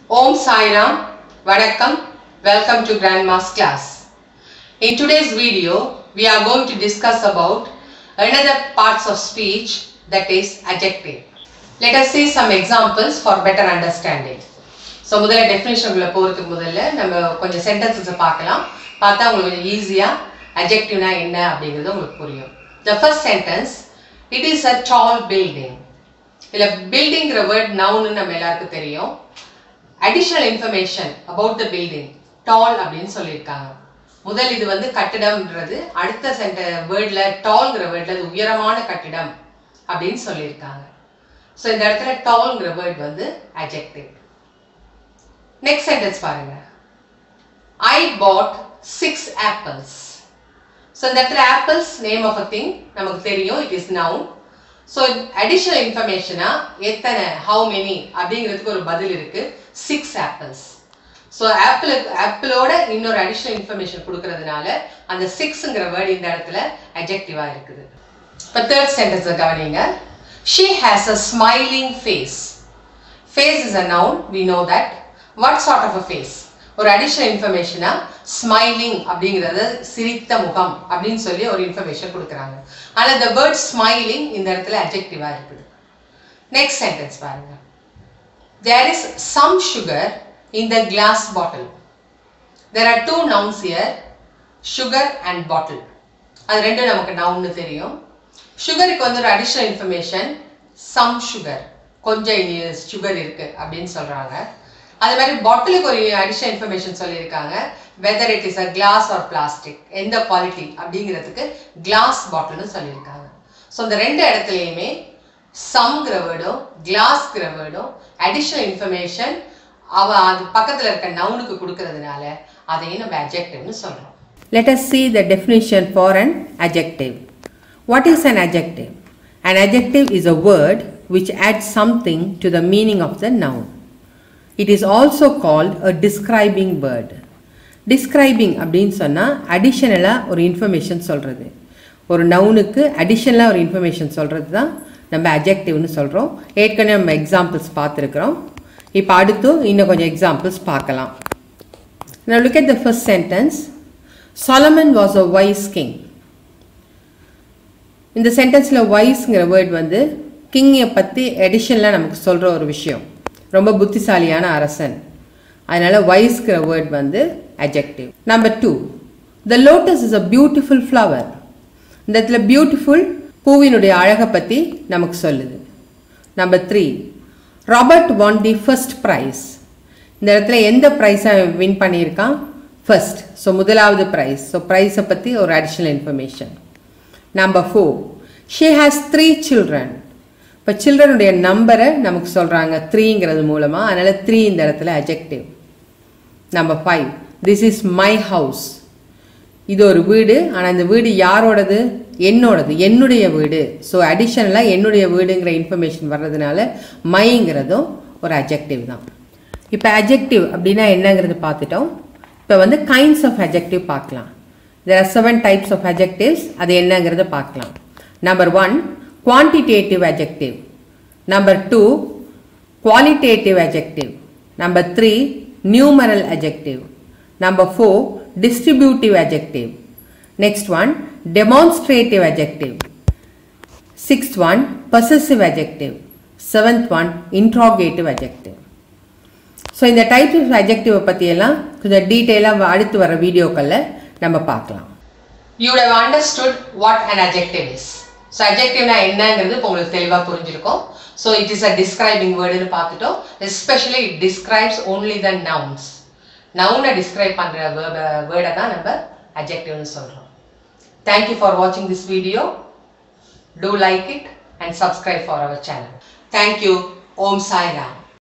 Om Sairam, Vanakkam, welcome to Grandma's class. In today's video, we are going to discuss about another parts of speech that is adjective. Let us see some examples for better understanding. So முதல்ல டெஃபினேஷனுக்குள்ள போகிறதுக்கு முதல்ல நம்ம கொஞ்சம் சென்டென்சஸை பார்க்கலாம் பார்த்தா உங்களுக்கு கொஞ்சம் ஈஸியாக அஜெக்டிவ்னா என்ன அப்படிங்கிறது உங்களுக்கு புரியும் the first sentence it is a tall building இதில் பில்டிங்கிற வேர்ட் நவுன்னு நம்ம எல்லாருக்கும் தெரியும் additional information about the building tall அப்படின்னு சொல்லியிருக்காங்க முதல் இது வந்து கட்டிடம்ன்றது அடுத்த சென்ட வேர்டில் டால்ங்கிற வேர்டில் அது உயரமான கட்டிடம் அப்படின்னு சொல்லியிருக்காங்க ஸோ இந்த இடத்துல டால்ங்கிற வேர்ட் வந்து அஜெக்டிவ் நெக்ஸ்ட் சென்டென்ஸ் பாருங்க I bought six apples so இந்த இடத்துல apples name of a thing நமக்கு தெரியும் it is noun so additional இன்ஃபர்மேஷனா எத்தனை ஹவு மெனி அப்படிங்கிறதுக்கு ஒரு பதில் இருக்கு சிக்ஸ் ஆப்பிள்ஸ் ஸோ ஆப்பிள் ஆப்பிளோட இன்னொரு அடிஷ்னல் இன்ஃபர்மேஷன் கொடுக்கறதுனால அந்த சிக்ஸ்ங்கிற வேர்டு இந்த இடத்துல அஜெக்டிவா இருக்குது இப்போ தேர்ட் சென்டென்ஸ் கவனிங்க she has a smiling face face is a noun we know that what sort of a face ஒரு அடிஷ்னல் இன்ஃபர்மேஷனா ஸ்மைலிங் அப்படிங்கிறது சிரித்த முகம் அப்படின்னு சொல்லி ஒரு இன்ஃபர்மேஷன் கொடுக்குறாங்க ஆனால் இந்த வேர்ட் ஸ்மைலிங் இந்த இடத்துல அஜெக்டிவாக இருக்குது நெக்ஸ்ட் சென்டென்ஸ் பாருங்க there is some sugar in the glass bottle there are two nouns here sugar and bottle அது ரெண்டும் நமக்கு நவுன்னு தெரியும் சுகருக்கு வந்து ஒரு அடிஷ்னல் இன்ஃபர்மேஷன் சம் சுகர் கொஞ்சம் சுகர் இருக்கு அப்படின்னு சொல்றாங்க அது மாதிரி பாட்டிலுக்கு ஒரு அடிஷனல் இன்ஃபர்மேஷன் சொல்லியிருக்காங்க whether it is a glass or plastic எந்த குவாலிட்டி அப்படிங்கிறதுக்கு கிளாஸ் பாட்டில்னு சொல்லியிருக்காங்க ஸோ இந்த ரெண்டு இடத்துலையுமே சம்ங்கிற வேர்டும் கிளாஸ்ங்கிற வேர்டும் அடிஷ்னல் இன்ஃபர்மேஷன் அவ அது பக்கத்தில் இருக்க நவுனுக்கு கொடுக்கறதுனால அதையும் நம்ம அஜெக்டிவ்னு சொல்கிறோம் Let us see the definition for an adjective. What is an adjective? An adjective is a word which adds something to the meaning of the noun. It is also called a describing word. Describing அப்படின்னு சொன்னால் அடிஷனலாக ஒரு information சொல்கிறது ஒரு நவுனுக்கு அடிஷனலாக ஒரு information சொல்கிறது தான் நம்ம அஜெக்டிவ்னு சொல்கிறோம் ஏற்கனவே நம்ம எக்ஸாம்பிள்ஸ் பார்த்துருக்குறோம் இப்போ அடுத்து இன்னும் கொஞ்சம் எக்ஸாம்பிள்ஸ் பார்க்கலாம் Now look at the first sentence. Solomon was a wise king. இந்த சென்டென்ஸில் வைஸ்ங்கிற வேர்ட் வந்து கிங்கை பற்றி எடிஷனில் நமக்கு சொல்கிற ஒரு விஷயம் ரொம்ப புத்திசாலியான அரசன் அதனால் வைஸ்ங்கிற வேர்ட் வந்து adjective number two the lotus is a beautiful flower இந்த இடத்துல பியூட்டிஃபுல் பூவினுடைய அழகை பற்றி நமக்கு சொல்லுது number three Robert won the first prize இந்த இடத்துல எந்த ப்ரைஸை வின் பண்ணியிருக்கான் ஃபர்ஸ்ட் ஸோ முதலாவது ப்ரைஸ் ஸோ ப்ரைஸை பற்றி ஒரு additional information number four she has three children இப்போ சில்ட்ரனுடைய நம்பரை நமக்கு சொல்கிறாங்க த்ரீங்கிறது மூலமாக அதனால் த்ரீ இந்த இடத்துல adjective number five this is my house இது ஒரு வீடு ஆனால் இந்த வீடு யாரோடது என்னோடது என்னுடைய வீடு ஸோ அடிஷ்னலாக என்னுடைய வீடுங்கிற இன்ஃபர்மேஷன் வர்றதுனால மைங்கிறதும் ஒரு அஜெக்டிவ் தான் இப்போ அஜெக்டிவ் அப்படின்னா என்னங்கிறது பார்த்துட்டோம் இப்போ வந்து கைண்ட்ஸ் ஆஃப் அஜெக்டிவ் பார்க்கலாம் there are seven types of adjectives அது என்னங்கிறத பார்க்கலாம் number one quantitative adjective number two qualitative adjective number three numeral adjective number four distributive adjective next one demonstrative adjective sixth one possessive adjective seventh one interrogative adjective so இந்த types of அஜெக்டிவை பற்றியெல்லாம் கொஞ்சம் டீட்டெயிலாக அடுத்து வர வீடியோக்களில் நம்ம பார்க்கலாம் you have understood what an adjective is so அஜெக்டிவ்னா என்னங்கிறது இப்போ உங்களுக்கு தெளிவாக புரிஞ்சிருக்கும் so it is a describing வேர்டுன்னு பார்த்துட்டோம் especially it describes only the nouns நவுனை டிஸ்கிரைப் பண்ணுற வேர்டை தான் நம்ம அஜெக்டிவ்னு சொல்கிறோம் தேங்க்யூ ஃபார் வாட்சிங் this video do like it and subscribe for our channel thank you Om Sairam